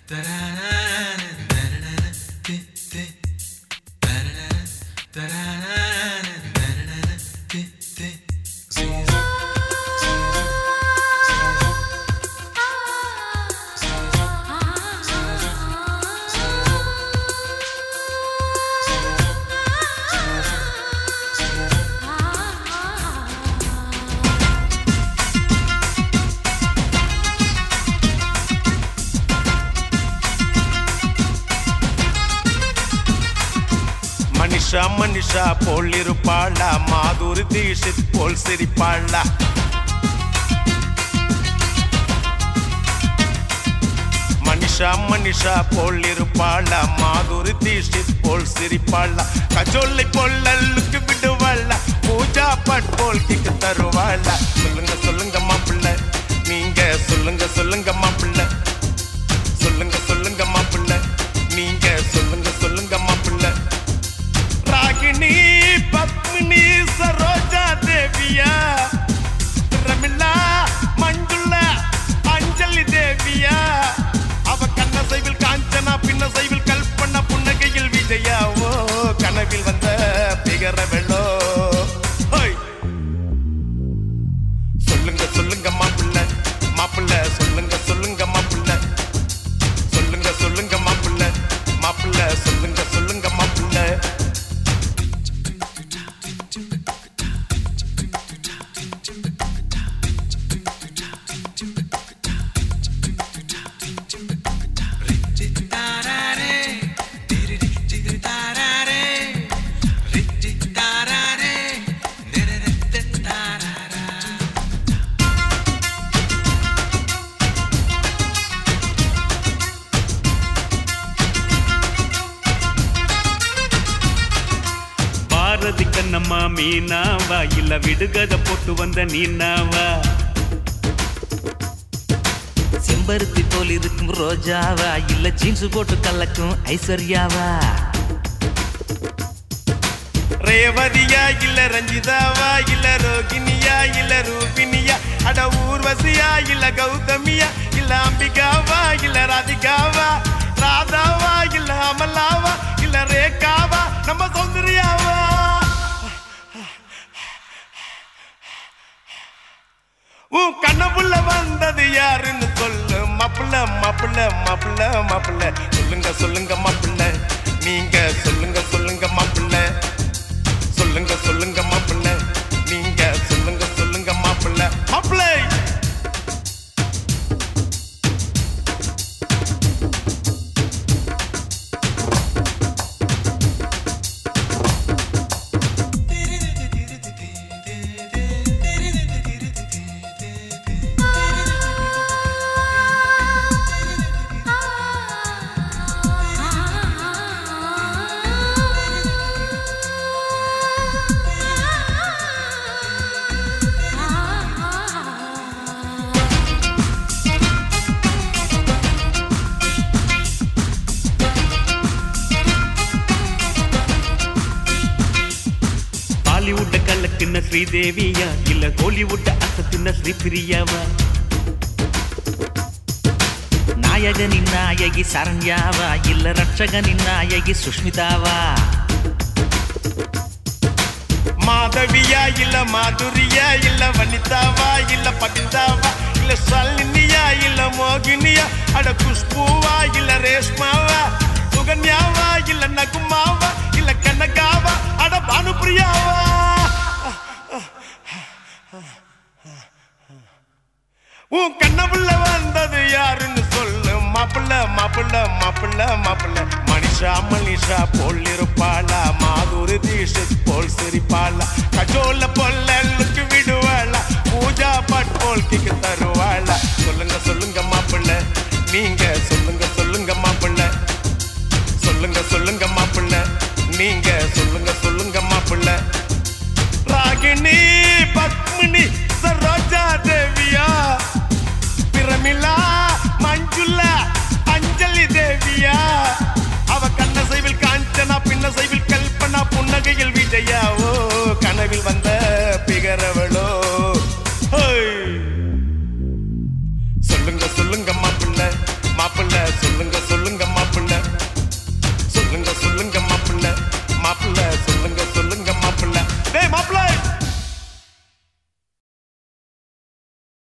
மனிஷா மனிஷா போல் இருப்பாளா மாதுரி தீஷித் போல் சிரிப்பாளா மனிஷா மனிஷா போல் இருப்பாளா மாதுரி தீஷித் போல் சிரிப்பாளா கஜோலை போல் அல்லுக்கு விடுவாளா பூஜா பட் போல் கிக்கு தருவாளா சொல்லுங்க சொல்லுங்க மாப்பிள்ள நீங்க சொல்லுங்க சொல்லுங்க மாப்பிள்ள சொல்லுங்க சொல்லுங்க மாப்பிள்ள நீங்க சொல்லுங்க சொல்லுங்க மாப்பிள்ள ராகிணி பத்மினி சரோஜா தேவியா ரமிளா மஞ்சுளா அஞ்சலி தேவியா அவ கண்ண சைவில் காஞ்சனா பின்ன சைவில் கல்பனா புன்னகையில் விஜயா ஓ கனவில் வந்த பிகர வெள்ளோ ஹோய் சொல்லுங்க சொல்லுங்க மாப்பிள்ள மாப்பிள்ள சொல்லுங்க சொல்லுங்க மாப்பிள்ள சொல்லுங்க சொல்லுங்க மாப்பிள்ள மாப்பிள்ள சொல்லுங்க சொல்லுங்க மாப்பிள்ள பாரதி கண்ணம்மா மீனாவா இல்ல விடுகதை போட்டு வந்த நீனாவா செம்பருத்தி போல் இருக்கும் ரோஜாவா இல்ல ஜீன்ஸ் போட்டு கலக்கும் ஐஸ்வர்யாவா ரேவதியா இல்ல ரஞ்சிதாவா இல்ல ரோகிணியா இல்ல ரூபினியா அட ஊர்வசியா இல்ல கௌதமியா இல்ல அம்பிகாவா இல்ல ராதிகாவா ராதாவா இல்ல அமலாவா இல்ல ரேகாவா நம்ம சௌந்தர்யாவா உன் கண்ணப்புள்ள வந்தது யாருன்னு சொல்லு மாப்பிள்ள மாப்பிள்ள மாப்பிள்ள மாப்பிள்ள சொல்லுங்க சொல்லுங்க மாப்பிள்ள நீங்க சொல்லுங்க சொல்லுங்க மாப்பிள்ள சொல்லுங்க சொல்லுங்க மாப்பிள்ள நீங்க சொல்லுங்க சொல்லுங்க மாப்பிள்ள மாப்பிள்ளை பாலிவுட்ட கலக்குன ஸ்ரீதேவியா இல்ல கோலிவுட்ட அசத்தின ஸ்ரீபிரியாவா நாயகனின் நாயகி சரண்யாவா இல்ல ரட்சகனின் நாயகி சுஷ்மிதாவா மாதவியா இல்ல மாதுரியா இல்ல வனிதாவா இல்ல பபிதாவா இல்ல சல்லினியா இல்ல மோகினியா அட குஷ்பூவா இல்ல ரேஷ்மாவா சுகன்யாவா இல்ல நகுமாவா இல்ல கனகாவா அட பானுப்பிரியாவா உன் கண்ணப்புள்ள வந்தது யாருன்னு சொல்லு மாப்பிள்ள மாப்பிள்ள மாப்பிள்ள மாப்பிள்ள மனிஷா மனிஷா போல் இருப்பாளா மாதுரி தீஷித் போல் சிரிப்பாளா கஜோல பொல்லுக்கு விடுவாளா பூஜா பட் போல் கிக்கு தருவாளா சொல்லுங்க சொல்லுங்க மாப்பிள்ள நீங்க